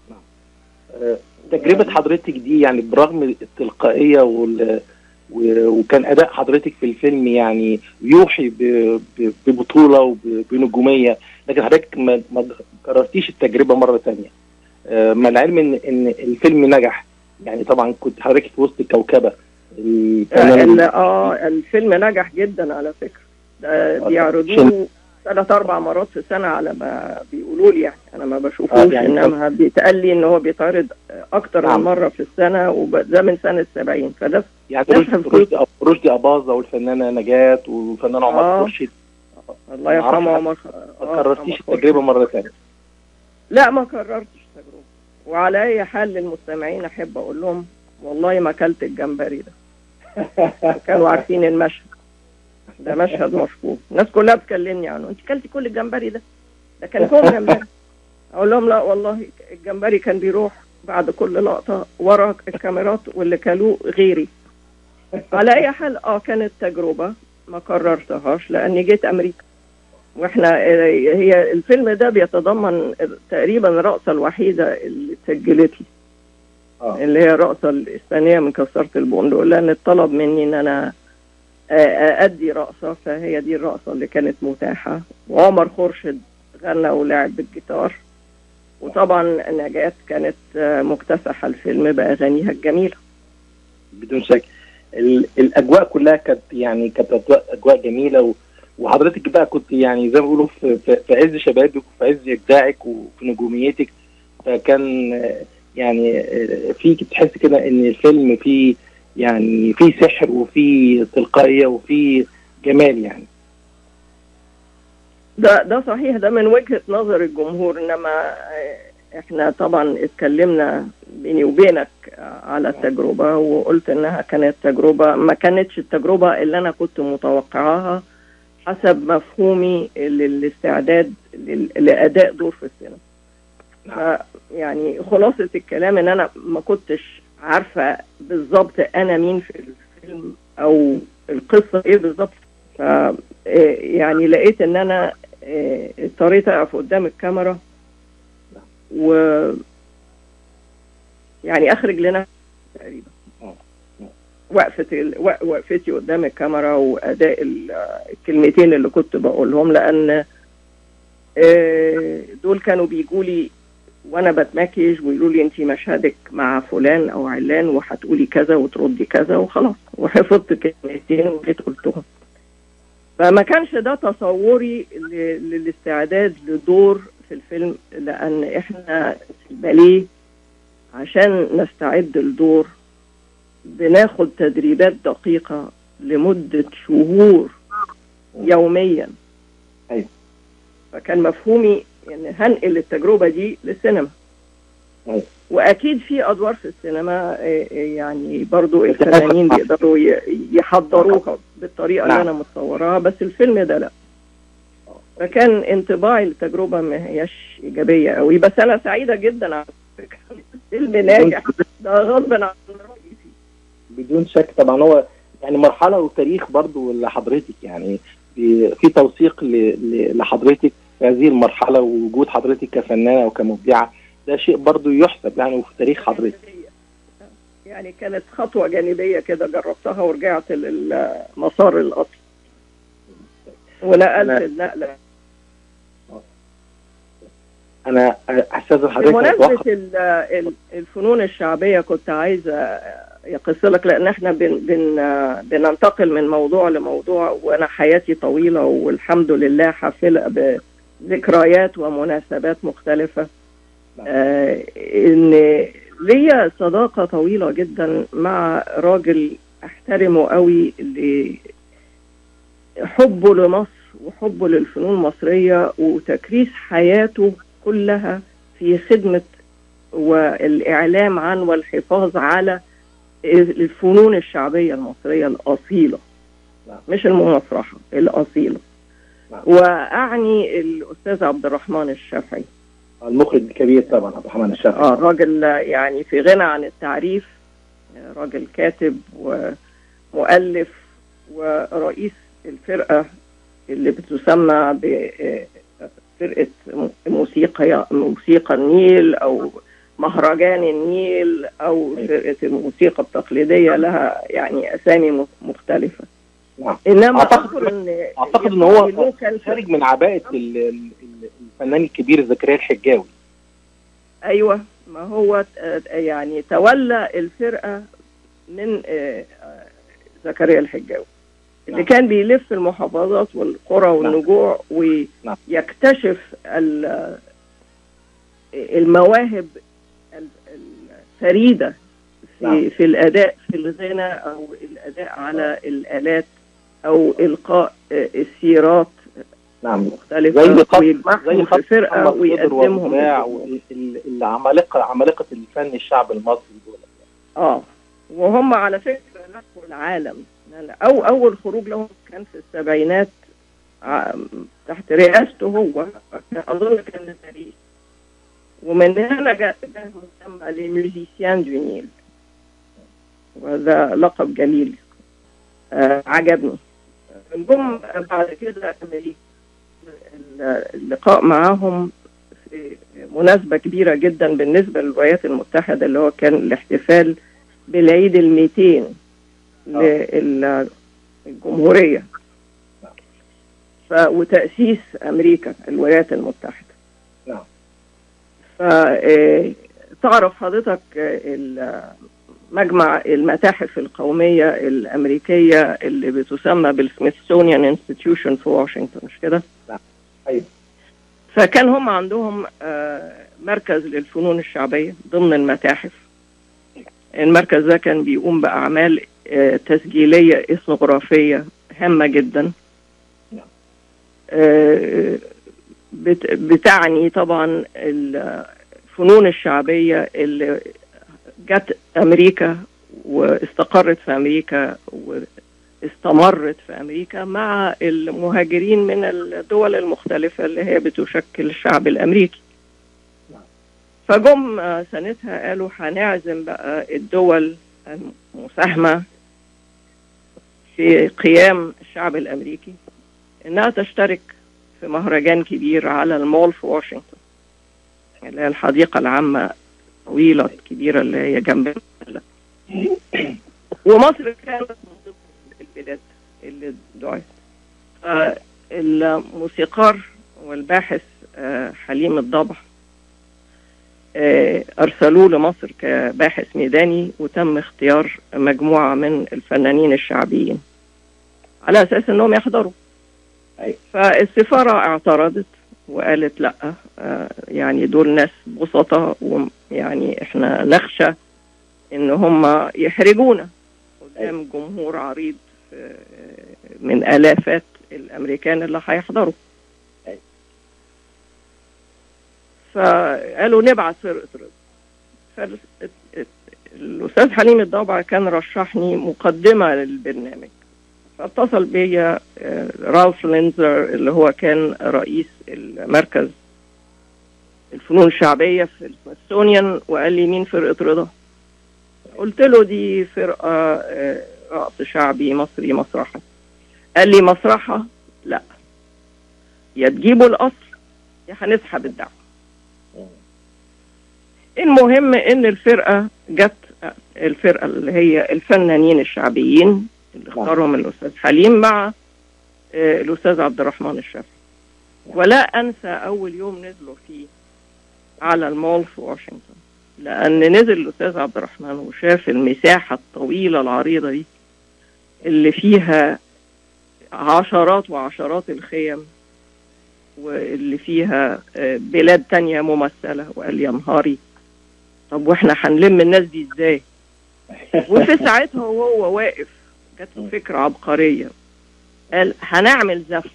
آه، تجربة حضرتك دي يعني برغم التلقائية وال و- وكان أداء حضرتك في الفيلم يعني يوحي ب- ب- ببطولة وبنجومية لكن حضرتك ما ما كررتيش التجربة مرة تانية آه، مع العلم إن إن الفيلم نجح يعني طبعا كنت حضرتك في وسط الكوكبة الفنان ال- اه الفيلم نجح جدا على فكرة ده بيعرضوه ثلاث أربع مرات في السنة على ما بيقولوا لي يعني أنا ما بشوفوش آه، يعني إنما بيتقال لي إن هو بيتعرض أكتر نعم. من مرة في السنة وده من سنة 70 فده يعني نفهم رشدي رشدي رشدي أباظة والفنانة نجاة والفنان عمر آه. خورشيد الله يرحمه معرفش عمر ما آه، كررتيش عمر التجربة مرة تانية لا ما كررتش تجربة وعلى أي حال للمستمعين أحب أقول لهم والله ما أكلت الجمبري ده كانوا عارفين المشهد ده مشهد مشهور الناس كلها بتكلمني عنه انت كلتي كل الجمبري ده ده كان فوق جمبري اقول لهم لا والله الجمبري كان بيروح بعد كل لقطة ورا الكاميرات واللي كلوه غيري على اي حال اه كانت تجربة ما كررتهاش لاني جيت امريكا واحنا آه، هي الفيلم ده بيتضمن تقريبا الرقصة الوحيدة اللي اتسجلت لي آه. اللي هي الرقصة الإسبانية من كسرة البندق لأن اتطلب مني إن أنا آه، أدي رقصة فهي دي الرقصة اللي كانت متاحة وعمر خورشيد غنى ولعب بالجيتار وطبعا نجاة كانت آه، مكتسحة الفيلم بأغانيها الجميلة بدون شك ال- الاجواء كلها كانت يعني كانت أجواء- اجواء جميله و- وحضرتك بقى كنت يعني زي ما بيقولوا في, في, في عز شبابك وفي عز ابداعك وفي نجوميتك فكان آه، يعني آه، فيك تحس كده ان الفيلم فيه يعني فيه سحر وفيه تلقائيه وفيه جمال يعني ده ده صحيح ده من وجهة نظر الجمهور انما آه، احنا طبعا اتكلمنا بيني وبينك آه، على التجربة وقلت انها كانت تجربة ما كانتش التجربة اللي انا كنت متوقعاها حسب مفهومي للاستعداد لل- لأداء دور في السينما ف- يعني خلاصة الكلام ان انا ما كنتش عارفة بالظبط انا مين في الفيلم او القصة ايه بالظبط ف آه، يعني لقيت ان انا آه، اضطريت اقف قدام الكاميرا و يعني اخرج لنا تقريبا وقفة ال... وق- وقفتي قدام الكاميرا واداء ال- الكلمتين اللي كنت بقولهم لان آه، دول كانوا بيجوا لي وانا بتمكيج ويقولوا لي انت مشهدك مع فلان او علان وهتقولي كذا وتردي كذا وخلاص وحفظت كلمتين وجيت قلتهم فما كانش ده تصوري ل- للاستعداد لدور في الفيلم لان احنا في الباليه عشان نستعد لدور بناخد تدريبات دقيقة لمدة شهور يوميا أيوة. فكان مفهومي يعني هنقل التجربه دي للسينما أيوة. واكيد في ادوار في السينما آه، آه، يعني برضو الفنانين بيقدروا ي- يحضروها بالطريقه اللي نعم. انا متصوراها بس الفيلم ده لا فكان انطباعي للتجربه ما هياش ايجابيه قوي بس انا سعيده جدا على فكره الفيلم ناجح ده غصب عن رايي فيه بدون شك طبعا هو يعني مرحله وتاريخ برضو لحضرتك يعني في في توثيق ل- ل- لحضرتك في هذه المرحله ووجود حضرتك كفنانه وكمبدعه ده شيء برضو يحسب يعني وفي تاريخ حضرتك يعني كانت خطوه جانبيه كده جربتها ورجعت للمسار الاصلي ونقلت أنا- النقله انا استاذن حضرتك بمناسبة أتوقف. ال- ال- الفنون الشعبية كنت عايزة يقص لك لأن احنا بن بن بننتقل من موضوع لموضوع وأنا حياتي طويلة والحمد لله حافلة بذكريات ومناسبات مختلفة آه إن ليا صداقة طويلة جدا مع راجل أحترمه قوي لحبه لمصر وحبه للفنون المصرية وتكريس حياته كلها في خدمة والإعلام عن والحفاظ على الفنون الشعبية المصرية الأصيلة نعم. مش المسرحة الأصيلة نعم. وأعني الأستاذ عبد الرحمن الشافعي المخرج الكبير طبعا عبد الرحمن الشافعي اه راجل يعني في غنى عن التعريف راجل كاتب ومؤلف ورئيس الفرقة اللي بتسمى بفرقة موسيقى موسيقى النيل أو مهرجان النيل أو فرقة الموسيقى التقليدية لها يعني أسامي مختلفة نعم. إنما أعتقد أذكر إن اعتقد ان هو له كان خارج من عباءه ال- ال- ال- الفنان الكبير زكريا الحجاوي ايوه ما هو آه، يعني تولى الفرقه من آه، آه، زكريا الحجاوي اللي نعم. كان بيلف المحافظات والقرى والنجوع نعم. ويكتشف ال- المواهب ال- الفريده في نعم. في الاداء في الغنى او الاداء على الالات او القاء آه، السيرات نعم مختلفه زي خط ويجمعهم زي في خط فرقه محمد خضر ويقدمهم وابداع للجمهور. والعمالقه عمالقه الفن الشعب المصري دول اه وهم على فكره لفوا العالم يعني او اول خروج لهم كان في السبعينات ع- تحت رئاسته هو كان- اظن كان باريس ومن هنا جاء جاء مسمى لي ميوزيسيان دو نيل وهذا لقب جميل آه عجبني جم بعد كده امريكا اللقاء معاهم في مناسبة كبيرة جدا بالنسبة للولايات المتحدة اللي هو كان الاحتفال بالعيد الميتين للجمهورية ف... وتأسيس أمريكا الولايات المتحدة نعم. فتعرف حضرتك آه، ال- مجمع المتاحف القومية الأمريكية اللي بتسمى بالسميثسونيان انستتيوشن في واشنطن مش كده؟ نعم. أيوة. فكان هم عندهم آه، مركز للفنون الشعبية ضمن المتاحف المركز ده كان بيقوم بأعمال آه، تسجيلية إثنوغرافية هامة جدا نعم. آه، بت- بتعني طبعا الفنون الشعبية اللي جت أمريكا واستقرت في أمريكا واستمرت في أمريكا مع المهاجرين من الدول المختلفة اللي هي بتشكل الشعب الأمريكي فجم آه، سنتها قالوا هنعزم بقى الدول المساهمة في قيام الشعب الأمريكي إنها تشترك في مهرجان كبير على المول في واشنطن اللي هي الحديقة العامة الطويلة الكبيرة اللي هي جنب المحلة. ومصر كانت من ضمن البلاد اللي دعت آه، الموسيقار والباحث آه، حليم الضبع آه، أرسلوه لمصر كباحث ميداني وتم اختيار مجموعة من الفنانين الشعبيين على أساس أنهم يحضروا أيوة. فالسفارة اعترضت وقالت لا آه، يعني دول ناس بسطاء ويعني احنا نخشى ان هم يحرجونا قدام جمهور عريض آه، من الافات الامريكان اللي هيحضروا أيوة. فقالوا نبعت فرقه رضا فالاستاذ حليم الضبع كان رشحني مقدمه للبرنامج فاتصل بيا آه، رالف لينزر اللي هو كان رئيس المركز الفنون الشعبية في السميثسونيان وقال لي مين فرقة رضا قلت له دي فرقة آه، رقص شعبي مصري مسرحي قال لي مسرحة لا يا تجيبوا الأصل يا هنسحب الدعوة المهم ان الفرقة جت الفرقة اللي هي الفنانين الشعبيين اللي اختارهم الأستاذ حليم مع آه، الأستاذ عبد الرحمن الشافعي ولا أنسى أول يوم نزلوا فيه على المول في واشنطن لأن نزل الأستاذ عبد الرحمن وشاف المساحة الطويلة العريضة دي اللي فيها عشرات وعشرات الخيم واللي فيها آه، بلاد تانية ممثلة وقال يا نهاري طب واحنا هنلم الناس دي ازاي وفي ساعتها وهو واقف جات له فكرة عبقرية قال هنعمل زفة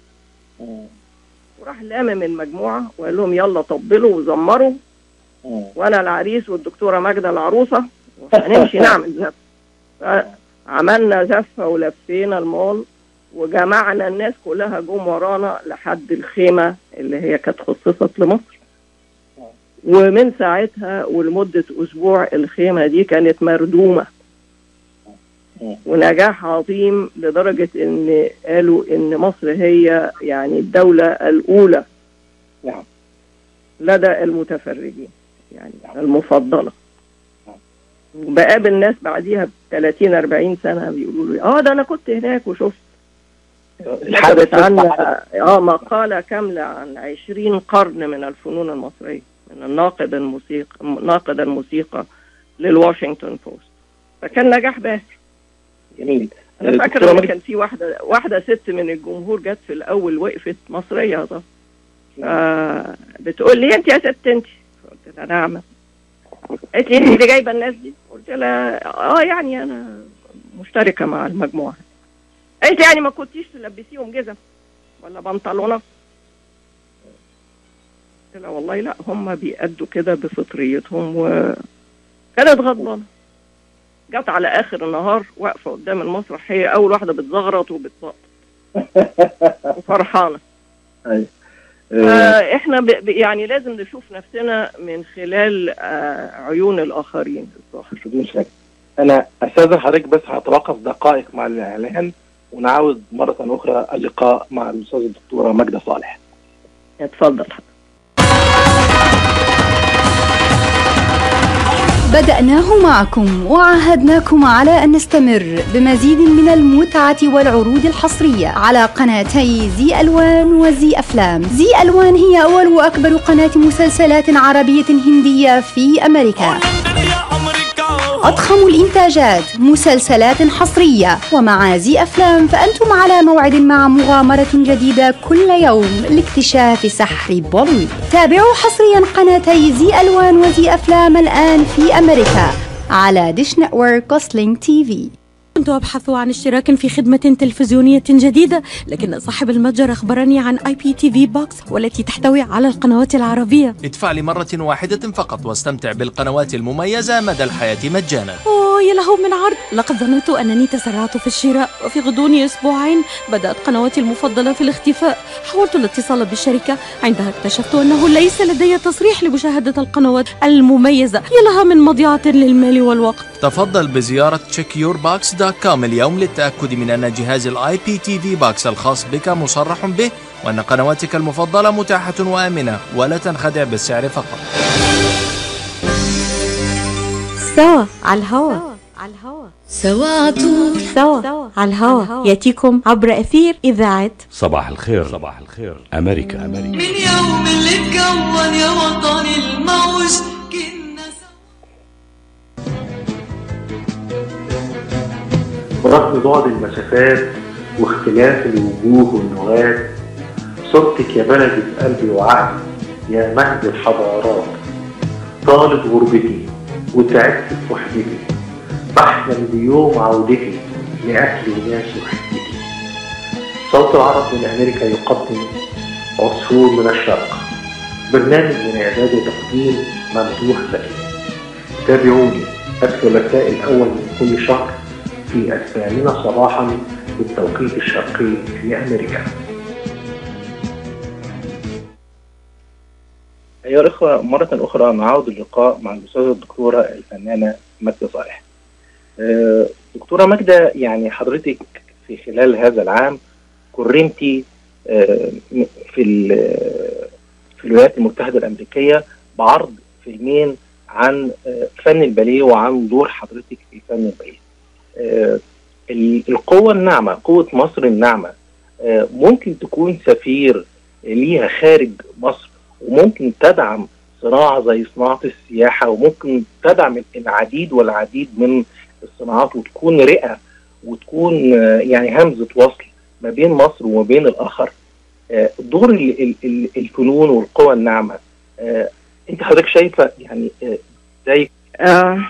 وراح لامم المجموعة وقال لهم يلا طبلوا وزمروا وانا العريس والدكتورة ماجدة العروسة وهنمشي نعمل زفة عملنا زفة ولفينا المول وجمعنا الناس كلها جم ورانا لحد الخيمة اللي هي كانت خصصت لمصر ومن ساعتها ولمدة أسبوع الخيمة دي كانت مردومة ونجاح عظيم لدرجة إن قالوا إن مصر هي يعني الدولة الأولى نعم لدى المتفرجين يعني المفضلة وبقابل ناس بعديها ب 30 40 سنة بيقولوا لي اه ده أنا كنت هناك وشفت كتبت عن اه مقالة كاملة عن 20 قرن من الفنون المصرية من الناقد الموسيقى ناقد الموسيقى للواشنطن بوست فكان نجاح باهر جميل انا دكتورة فاكر ان ماجدة. كان في واحده واحده ست من الجمهور جت في الاول وقفت مصريه طب آه بتقول لي انت يا ست انت قلت لها نعم قالت لي انت اللي جايبه الناس دي قلت لها اه يعني انا مشتركه مع المجموعه قالت لي يعني ما كنتيش تلبسيهم جزم ولا بنطلونات قلت لها والله لا هم بيأدوا كده بفطريتهم وكانت غضبانه جت على اخر النهار واقفه قدام المسرح هي اول واحده بتزغرط وبتسقط وفرحانه أيوة. آه، آه احنا ب... ب- يعني لازم نشوف نفسنا من خلال آه عيون الاخرين الظاهر بدون شك انا استاذن حضرتك بس هتوقف دقائق مع الاعلان ونعاود مره اخرى اللقاء مع الاستاذه الدكتوره ماجده صالح اتفضل بدأناه معكم وعاهدناكم على أن نستمر بمزيد من المتعة والعروض الحصرية على قناتي زي ألوان وزي أفلام زي ألوان هي أول وأكبر قناة مسلسلات عربية هندية في أمريكا أضخم الإنتاجات مسلسلات حصرية ومع زي أفلام فأنتم على موعد مع مغامرة جديدة كل يوم لاكتشاف سحر بوليوود تابعوا حصريا قناتي زي ألوان وزي أفلام الآن في أمريكا على ديش نتورك وسلينج تي في كنت أبحث عن اشتراك في خدمة تلفزيونية جديدة لكن صاحب المتجر أخبرني عن اي بي تي في بوكس والتي تحتوي على القنوات العربية ادفع لمرة واحدة فقط واستمتع بالقنوات المميزة مدى الحياة مجانا أوه يا له من عرض لقد ظننت أنني تسرعت في الشراء وفي غضون أسبوعين بدأت قنواتي المفضلة في الاختفاء حاولت الاتصال بالشركة عندها اكتشفت أنه ليس لدي تصريح لمشاهدة القنوات المميزة يا لها من مضيعة للمال والوقت تفضل بزيارة checkyourbox.com اليوم للتأكد من أن جهاز الاي بي تي في باكس الخاص بك مصرح به وأن قنواتك المفضلة متاحة وآمنة ولا تنخدع بالسعر فقط سوا على الهوا على الهوا سوا عطول سوا على الهوا يأتيكم عبر أثير إذاعة صباح الخير صباح الخير أمريكا أمريكا من يوم اللي اتكون يا وطني الموج كنا برغم بعد المسافات واختلاف الوجوه واللغات صرتك يا بلدي في قلبي وعقلي يا مهد الحضارات طالت غربتي وتعبت في وحدتي بحلم بيوم عودتي لأهلي وناسي وحدتي صوت العرب من أمريكا يقدم عصفور من الشرق برنامج من إعداد وتقديم ممدوح زكي تابعوني الثلاثاء الأول من كل شهر في الثامنة صباحا بالتوقيت الشرقي في أمريكا أيها الأخوة مرة أخرى نعود اللقاء مع الأستاذة الدكتورة الفنانة مجدة صالح. آه، دكتورة مجدة يعني حضرتك في خلال هذا العام كرمتي آه، في ال- في الولايات المتحدة الأمريكية بعرض فيلمين عن آه، فن الباليه وعن دور حضرتك في فن الباليه. آه، ال- القوة الناعمة قوة مصر الناعمة آه، ممكن تكون سفير ليها خارج مصر وممكن تدعم صناعة زي صناعة السياحة وممكن تدعم العديد والعديد من الصناعات وتكون رئة وتكون آه، يعني همزة وصل ما بين مصر وما بين الآخر آه، دور ال- ال- ال- الفنون والقوى الناعمة آه، انت حضرتك شايفة يعني آه، زي آه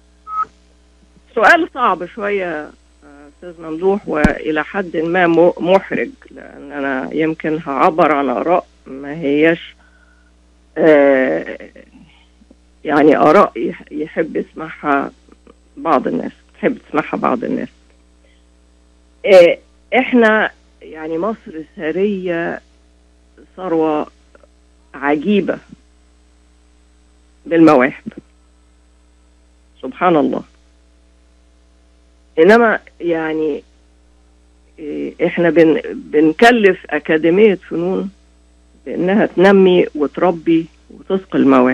سؤال صعب شوية آه، أستاذ ممدوح وإلى حد ما م- محرج لأن أنا يمكن هعبر عن آراء ما هياش آه يعني آراء يح- يحب يسمعها بعض الناس تحب تسمعها بعض الناس آه إحنا يعني مصر ثرية ثروة عجيبة بالمواهب سبحان الله انما يعني إيه، احنا بن بنكلف اكاديميه فنون بانها تنمي وتربي وتثقل المواهب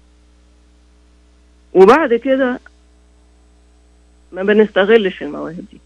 وبعد كده ما بنستغلش المواهب دي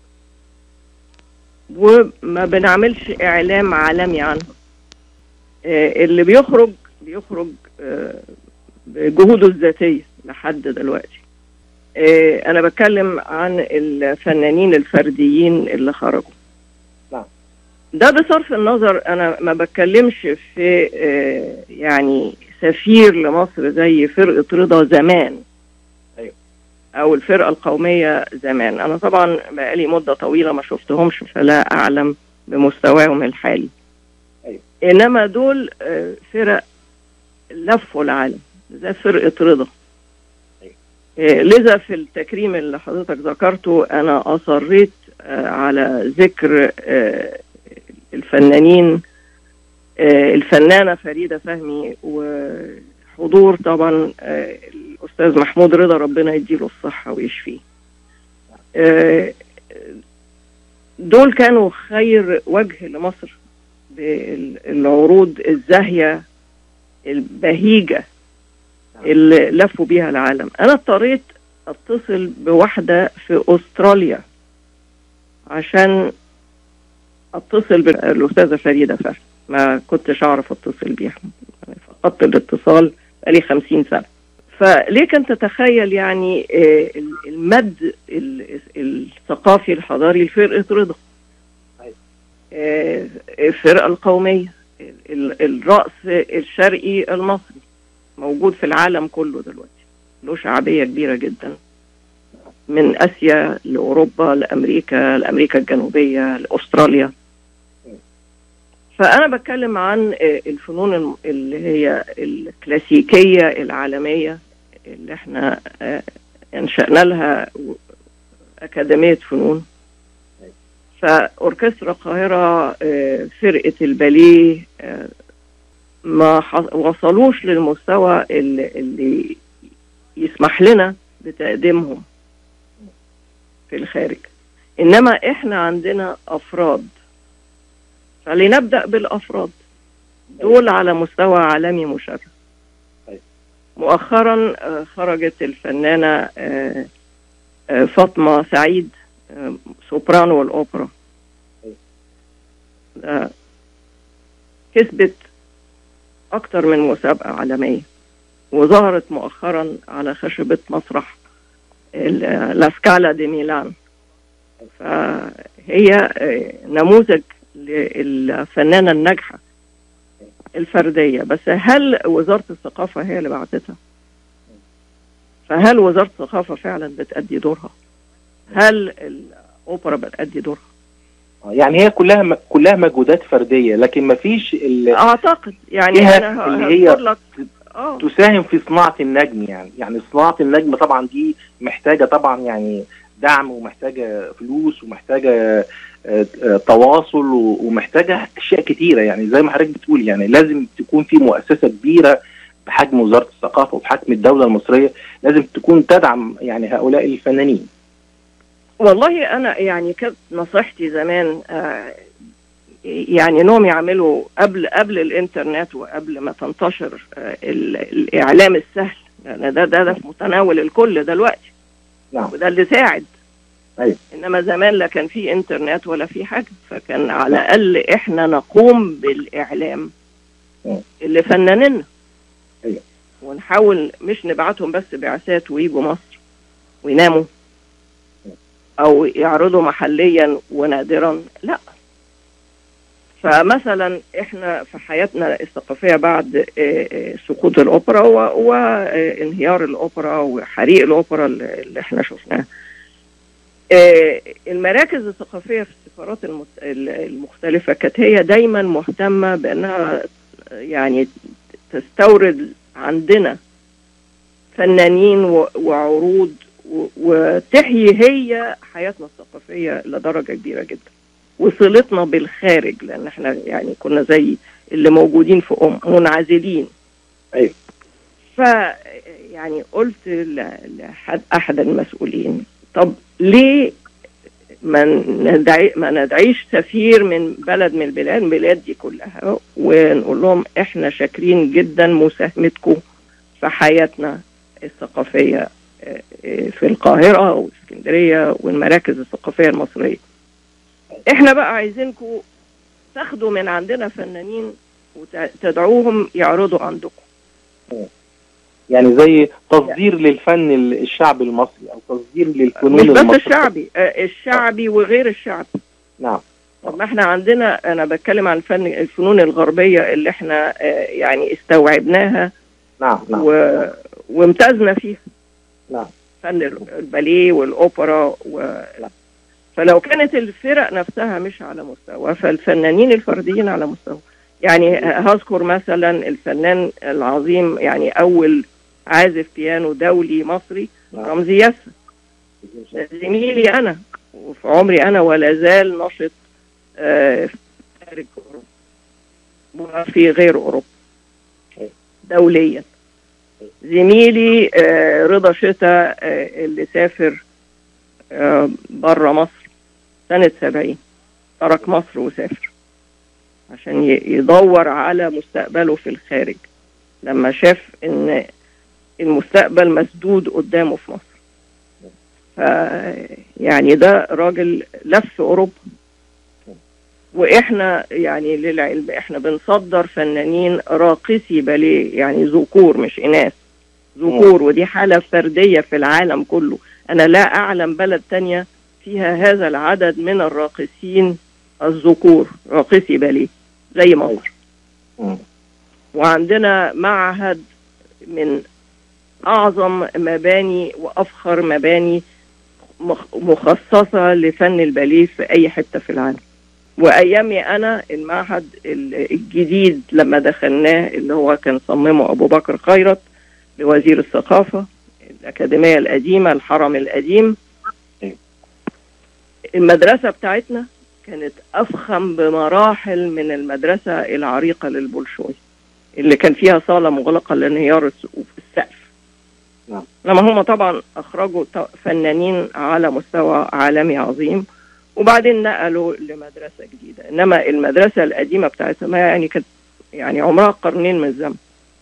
وما بنعملش اعلام عالمي عنها إيه، اللي بيخرج بيخرج آه، بجهوده الذاتيه لحد دلوقتي آه، انا بتكلم عن الفنانين الفرديين اللي خرجوا نعم. ده بصرف النظر انا ما بتكلمش في آه، يعني سفير لمصر زي فرقه رضا زمان أيوة. او الفرقه القوميه زمان انا طبعا بقالي مده طويله ما شفتهمش فلا اعلم بمستواهم الحالي أيوة. انما دول آه، فرق لفوا العالم زي فرقه رضا إيه، لذا في التكريم اللي حضرتك ذكرته انا اصريت آه، على ذكر آه، الفنانين آه، الفنانه فريده فهمي وحضور طبعا آه، الاستاذ محمود رضا ربنا يديله الصحه ويشفيه آه، دول كانوا خير وجه لمصر بالعروض الزاهيه البهيجه اللي لفوا بيها العالم انا اضطريت اتصل بواحده في استراليا عشان اتصل بالاستاذه فريده فهمي ما كنتش اعرف اتصل بيها فقدت الاتصال بقالي خمسين سنه فليك ان تتخيل يعني آه، المد ال- الثقافي الحضاري لفرقه رضا آه، الفرقه القوميه ال- الرأس الشرقي المصري موجود في العالم كله دلوقتي له شعبية كبيرة جدا من آسيا لأوروبا لأمريكا لأمريكا الجنوبية لأستراليا فأنا بتكلم عن آه، الفنون الم- اللي هي الكلاسيكية العالمية اللي احنا آه، أنشأنا لها و- أكاديمية فنون فأوركسترا القاهرة آه، فرقة الباليه آه، ما ح- وصلوش للمستوى اللي, اللي يسمح لنا بتقديمهم في الخارج انما احنا عندنا افراد فلنبدا بالافراد دول على مستوى عالمي مشرف مؤخرا آه، خرجت الفنانه آه، آه، فاطمه سعيد آه، سوبرانو الاوبرا آه، كسبت أكتر من مسابقة عالمية وظهرت مؤخرا على خشبة مسرح ال- لاسكالا دي ميلان فهي آه، نموذج للفنانة الناجحة الفردية بس هل وزارة الثقافة هي اللي بعتتها؟ فهل وزارة الثقافة فعلا بتأدي دورها؟ هل الأوبرا بتأدي دورها؟ يعني هي كلها كلها مجهودات فرديه لكن ما فيش اعتقد يعني فيها انا ه- اللي هي هذكر لك اه تساهم في صناعه النجم يعني يعني صناعه النجم طبعا دي محتاجه طبعا يعني دعم ومحتاجه فلوس ومحتاجه آه، آه، تواصل و- ومحتاجه اشياء كتيره يعني زي ما حضرتك بتقول يعني لازم تكون في مؤسسه كبيره بحجم وزاره الثقافه وبحجم الدوله المصريه لازم تكون تدعم يعني هؤلاء الفنانين والله انا يعني كانت نصيحتي زمان آه، يعني انهم يعملوا قبل قبل الانترنت وقبل ما تنتشر آه، ال- الاعلام السهل لان ده ده ده في متناول الكل دلوقتي نعم. وده اللي ساعد أيوة. انما زمان لا كان في انترنت ولا في حاجه فكان على الاقل احنا نقوم بالاعلام مم. اللي فناننا أيوة. ونحاول مش نبعتهم بس بعثات ويجوا مصر ويناموا او يعرضوا محليا ونادرا لا فمثلا احنا في حياتنا الثقافيه بعد آه، آه، سقوط الاوبرا و- وانهيار الاوبرا وحريق الاوبرا اللي اللي احنا شفناه آه، المراكز الثقافيه في السفارات المت- ال- المختلفه كانت هي دايما مهتمه بانها يعني تستورد عندنا فنانين و- وعروض و- وتحيي هي حياتنا الثقافيه لدرجه كبيره جدا وصلتنا بالخارج لان احنا يعني كنا زي اللي موجودين في ام منعزلين أيوة. ف يعني قلت ل- لحد احد المسؤولين طب ليه ما ندعي ما ندعيش سفير من بلد من البلاد البلاد دي كلها ونقول لهم احنا شاكرين جدا مساهمتكم في حياتنا الثقافيه آه، آه، في القاهره واسكندريه والمراكز الثقافيه المصريه. احنا بقى عايزينكم تاخدوا من عندنا فنانين وتدعوهم يعرضوا عندكم. يعني زي تصدير للفن ال- الشعبي المصري او تصدير للفنون مش بس المصرية. الشعبي آه، الشعبي وغير الشعبي. نعم طب ما احنا عندنا انا بتكلم عن الفن الفنون الغربيه اللي احنا آه، يعني استوعبناها نعم نعم و... وامتازنا فيها نعم. فن الباليه والاوبرا و... فلو كانت الفرق نفسها مش على مستوى فالفنانين الفرديين على مستوى يعني هذكر مثلا الفنان العظيم يعني اول عازف بيانو دولي مصري نعم. رمزي ياسر زميلي انا وفي عمري انا ولا زال نشط آه، في خارج اوروبا وفي غير اوروبا دوليا زميلي آه، رضا شتا آه، اللي سافر بره مصر سنة سبعين ترك مصر وسافر عشان ي- يدور على مستقبله في الخارج لما شاف ان المستقبل مسدود قدامه في مصر ف يعني ده راجل لف اوروبا واحنا يعني للعلم احنا بنصدر فنانين راقصي باليه يعني ذكور مش اناث ذكور ودي حاله فرديه في العالم كله انا لا اعلم بلد تانية فيها هذا العدد من الراقصين الذكور راقصي باليه زي مصر مم. وعندنا معهد من اعظم مباني وافخر مباني مخ- مخصصه لفن الباليه في اي حته في العالم وايامي انا المعهد ال- الجديد لما دخلناه اللي هو كان صممه ابو بكر خيرت لوزير الثقافه الاكاديميه القديمه الحرم القديم أيوة. المدرسه بتاعتنا كانت افخم بمراحل من المدرسه العريقه للبولشوي اللي كان فيها صاله مغلقه لانهيار السقوف السقف نعم. لما هم طبعا اخرجوا ط- فنانين على مستوى عالمي عظيم وبعدين نقلوا لمدرسه جديده انما المدرسه القديمه بتاعتها ما يعني كانت يعني عمرها قرنين من الزمن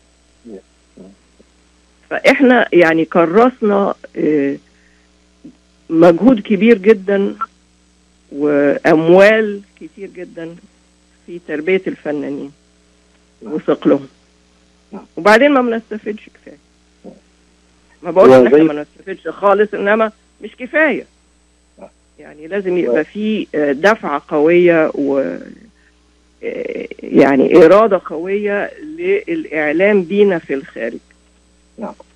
فاحنا يعني كرسنا آه، مجهود كبير جدا واموال كتير جدا في تربيه الفنانين وثقلهم نعم. وبعدين ما بنستفدش كفايه ما بقولش ان وزي- احنا ما نستفدش خالص انما مش كفايه نعم. يعني لازم يبقى في آه، دفعه قويه و آه، يعني اراده قويه للاعلام بينا في الخارج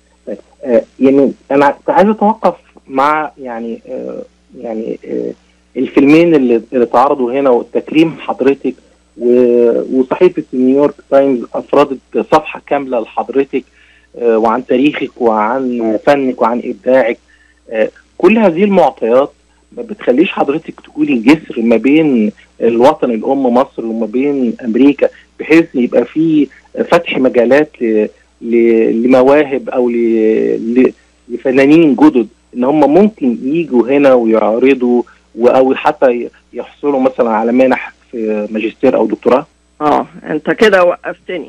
آه، يعني انا كنت عايز اتوقف مع يعني آه، يعني آه، الفيلمين اللي اللي اتعرضوا هنا وتكريم حضرتك و- وصحيفه نيويورك تايمز افردت صفحه كامله لحضرتك آه، وعن تاريخك وعن فنك وعن ابداعك آه، كل هذه المعطيات ما بتخليش حضرتك تكوني جسر ما بين الوطن الام مصر وما بين امريكا بحيث يبقى في فتح مجالات ل- ل- لمواهب او ل- ل- لفنانين جدد ان هم ممكن يجوا هنا ويعرضوا و- او حتى ي- يحصلوا مثلا على منح في ماجستير او دكتوراه اه انت كده وقفتني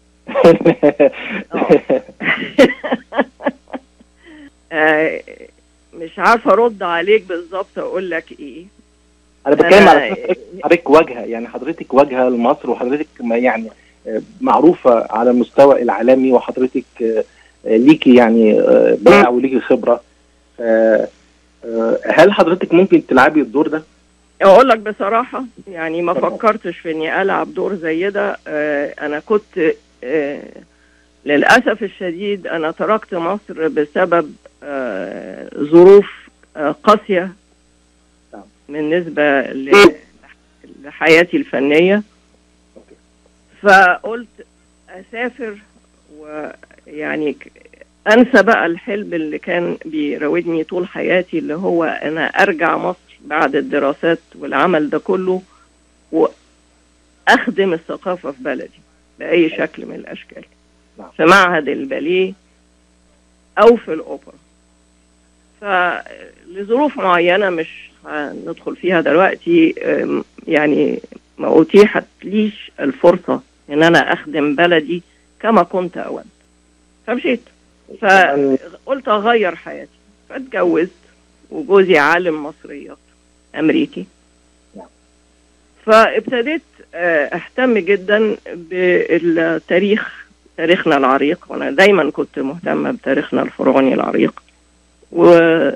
آه مش عارفه ارد عليك بالظبط اقول لك ايه انا بتكلم أنا- على أساس حضرتك واجهه يعني حضرتك واجهه لمصر وحضرتك ما يعني آه، معروفه على المستوى العالمي وحضرتك آه، آه، ليكي يعني آه، باع وليكي خبره ف- آه، هل حضرتك ممكن تلعبي الدور ده؟ اقول لك بصراحه يعني ما فكرتش في اني العب دور زي ده آه، انا كنت آه، للاسف الشديد انا تركت مصر بسبب آه، ظروف آه، قاسيه بالنسبه ل- لحياتي الفنيه فقلت اسافر ويعني ك- انسى بقى الحلم اللي كان بيراودني طول حياتي اللي هو انا ارجع مصر بعد الدراسات والعمل ده كله واخدم الثقافه في بلدي باي شكل من الاشكال في معهد الباليه او في الاوبرا فلظروف معينه مش هندخل فيها دلوقتي أم، يعني ما اتيحت ليش الفرصه ان انا اخدم بلدي كما كنت اود فمشيت فقلت اغير حياتي فاتجوزت وجوزي عالم مصريات امريكي فابتديت آه، اهتم جدا بالتاريخ تاريخنا العريق وانا دايما كنت مهتمه بتاريخنا الفرعوني العريق و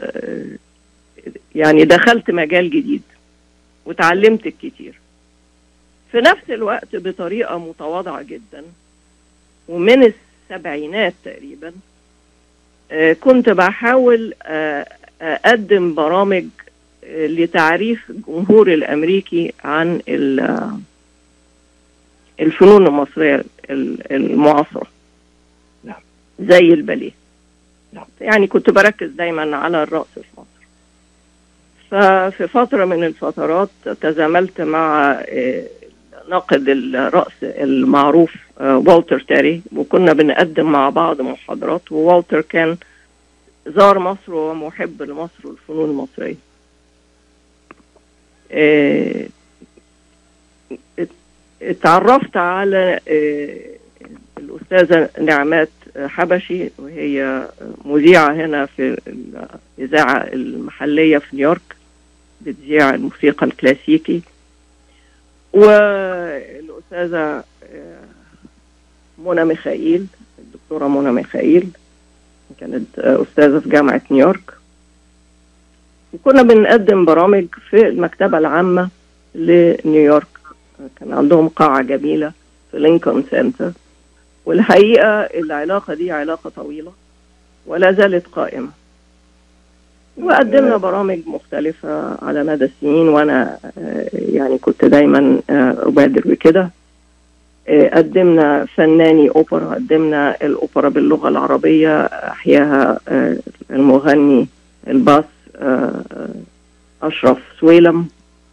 يعني دخلت مجال جديد وتعلمت الكتير في نفس الوقت بطريقه متواضعه جدا ومن السبعينات تقريبا آه، كنت بحاول آه، اقدم برامج آه، لتعريف الجمهور الامريكي عن ال- آه، الفنون المصريه ال- المعاصره زي الباليه يعني كنت بركز دايما على الرقص في مصر ففي فترة من الفترات تزاملت مع آه، ناقد الرقص المعروف آه، والتر تاري وكنا بنقدم مع بعض محاضرات ووالتر كان زار مصر ومحب لمصر والفنون المصرية آه، ات- اتعرفت على آه، الأستاذة نعمات حبشي وهي مذيعة هنا في الإذاعة المحلية في نيويورك بتذيع الموسيقى الكلاسيكي والأستاذة آه، منى ميخائيل الدكتورة منى ميخائيل كانت آه، أستاذة في جامعة نيويورك وكنا بنقدم برامج في المكتبة العامة لنيويورك كان عندهم قاعة جميلة في لينكولن سنتر والحقيقة العلاقة دي علاقة طويلة ولا زالت قائمة وقدمنا برامج مختلفة على مدى السنين وأنا آه، يعني كنت دايما آه، أبادر بكده آه، قدمنا فناني أوبرا قدمنا الأوبرا باللغة العربية أحياها آه، المغني الباس آه، آه، أشرف سويلم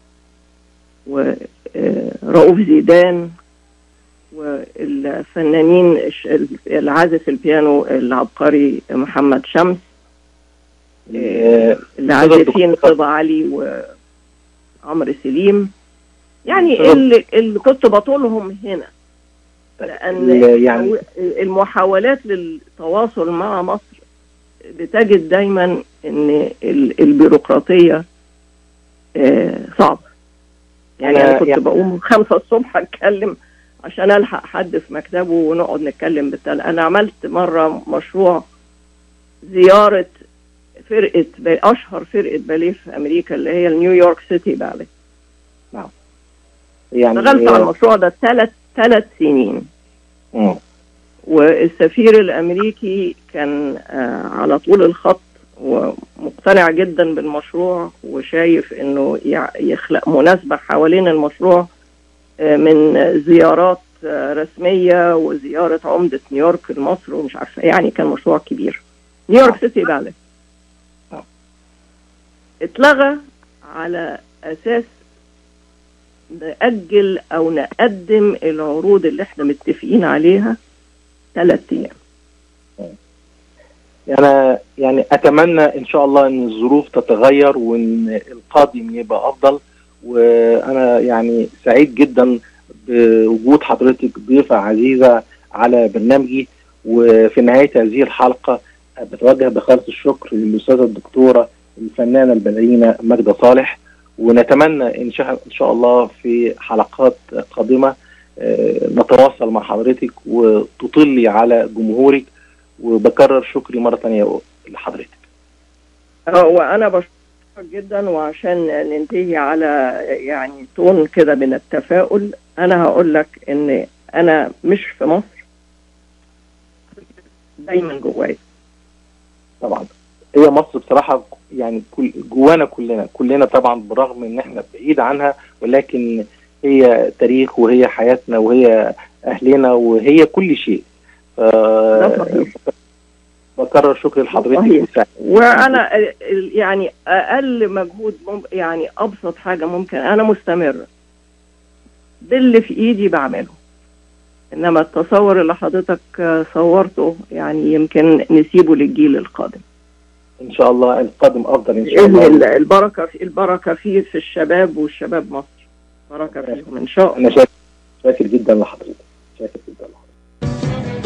ورؤوف زيدان والفنانين الش- العازف البيانو العبقري محمد شمس آه، العازفين طبع علي وعمرو سليم يعني أستاذ- اللي, اللي كنت بطولهم هنا لأن ال- يعني- المحاولات للتواصل مع مصر بتجد دايما ان ال- البيروقراطية آه، صعبة يعني أنا- انا كنت يعني- بقوم خمسة الصبح اتكلم عشان الحق حد في مكتبه ونقعد نتكلم بالتل انا عملت مرة مشروع زيارة فرقة ب- اشهر فرقة باليه في امريكا اللي هي نيويورك سيتي باليه يعني اشتغلت على المشروع ده ثلاث ثلاث سنين مم. والسفير الامريكي كان آه، على طول الخط ومقتنع جدا بالمشروع وشايف انه يع- يخلق مناسبة حوالين المشروع آه، من زيارات آه، رسمية وزيارة عمدة نيويورك لمصر ومش عارفة يعني كان مشروع كبير نيويورك سيتي بالي اتلغى على أساس نأجل أو نقدم العروض اللي احنا متفقين عليها ثلاث أيام انا يعني اتمنى ان شاء الله ان الظروف تتغير وان القادم يبقى افضل وانا يعني سعيد جدا بوجود حضرتك ضيفه عزيزه على برنامجي وفي نهايه هذه الحلقه بتوجه بخالص الشكر للاستاذه الدكتوره الفنانه الباليرينا ماجده صالح ونتمنى ان شاء ان شاء الله في حلقات قادمه آه، نتواصل مع حضرتك وتطلي على جمهورك وبكرر شكري مرة تانية لحضرتك آه، وأنا بشكرك جدا وعشان ننتهي على يعني تون كده من التفاؤل أنا هقول لك إن أنا مش في مصر دايما جوايا طبعا هي مصر بصراحة يعني كل جوانا كلنا كلنا طبعا بالرغم ان احنا بعيد عنها ولكن هي تاريخ وهي حياتنا وهي اهلنا وهي كل شيء ف... ده صحيح. بكرر شكري لحضرتك صحيح. وسعيد. وأنا ال- ال- يعني أقل مجهود مم يعني أبسط حاجة ممكن أنا مستمرة باللي في إيدي بعمله إنما التصور اللي حضرتك آه، صورته يعني يمكن نسيبه للجيل القادم ان شاء الله القادم افضل ان شاء بإذن الله الله البركة في البركة فيه في الشباب والشباب مصر بركة فيهم إن شاء الله انا شاكر شاكر جدا لحضرتك شاكر جدا لحضرتك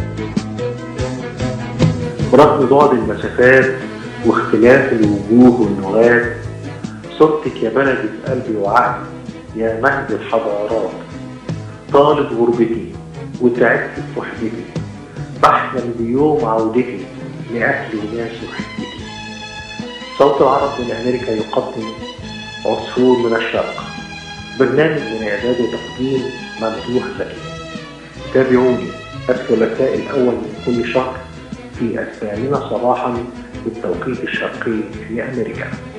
برغم بعد المسافات واختلاف الوجوه واللغات صرتك يا بلدي في قلبي وعقلي يا مهد الحضارات طالت غربتي وتعبت في وحدتي بحلم بيوم عودتي لأهلي وناس وحدتي صوت العرب من أمريكا يقدم عصفور من الشرق برنامج من إعداد وتقديم ممدوح زكي تابعوني الثلاثاء الأول من كل شهر في الثامنة صباحا بالتوقيت الشرقي في أمريكا